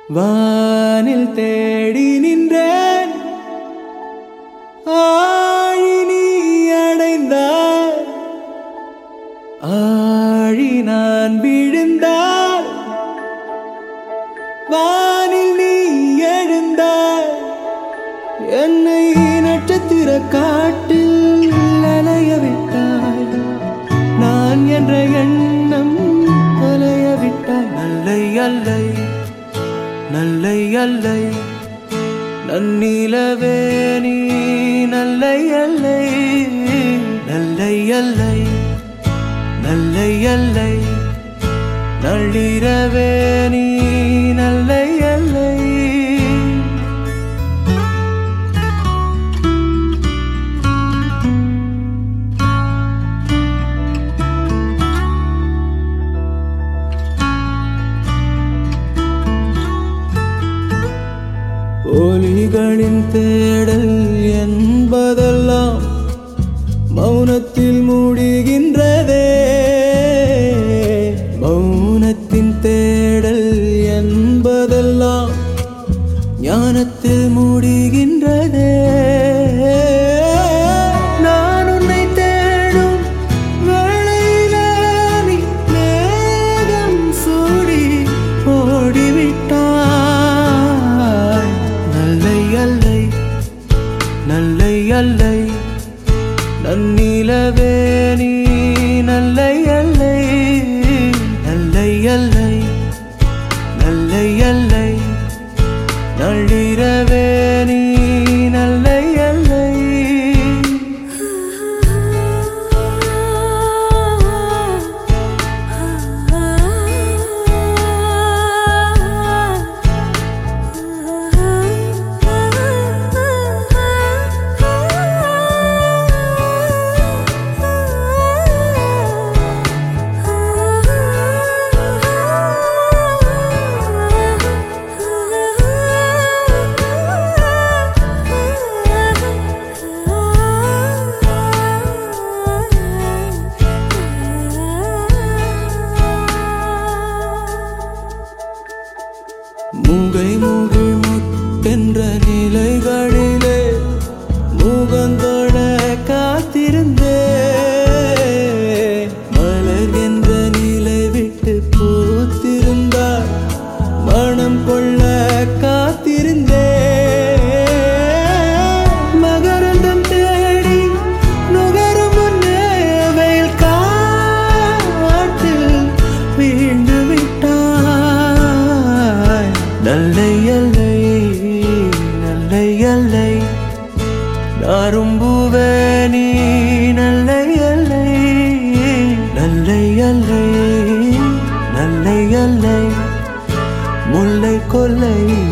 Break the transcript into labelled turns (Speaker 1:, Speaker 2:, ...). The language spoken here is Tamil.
Speaker 1: வானில் தேடி நின்றேன் ஆழி நீ அடைந்தாய் ஆழி நான் விழுந்தால் வானில் நீ எழுந்தாய் என்னை நட்சத்திர காட்டில் அலைய விட்டாய் நான் என்ற எண்ணம் தொலைய விட்டாய் நல்லை அல்லை நல்லை அல்லை நன்னிலவே நீ நல்லை அல்லை நல்லை அல்லை நல்லை அல்லை நள்ளிரவே நீ நல்லை அல்லை ஒலிகளின் தேடல் என்பதெல்லாம் மௌனத்தில் மூடுகின்றதே மௌனத்தின் தேடல் என்பதெல்லாம் ஞானத்தில் மூடுகின்றதே நான் உன்னை தேடும் வேளையிலே நீ மேகம் சூடி ஓடிவிட்டாய் நல்லை அல்லை நல்லை அல்லை நன்னிலவே நீ நல்லை அல்லை நல்லை அல்லை நல்லை அல்லை நள்ளிரவே நீ நல்லை அல்லை மூகை மூகி முட்டென்ற நிலைகளிலே முகந்தோட காத்திருந்தே மலர் என்ற நிலை விட்டு பூத்திருந்தார் மனம் கொள்ள காத்திருந்தே மகரந்தம் தேடி நுகரும் முன்னே வெயில் காட்டில் வீழ்ந்து விட்டாய் நல்லை அல்லை நல்லை அல்லை நாரும்புவே நீ நல்லை அல்லை நல்லை அல்லை நல்லை அல்லை முல்லை கொல்லை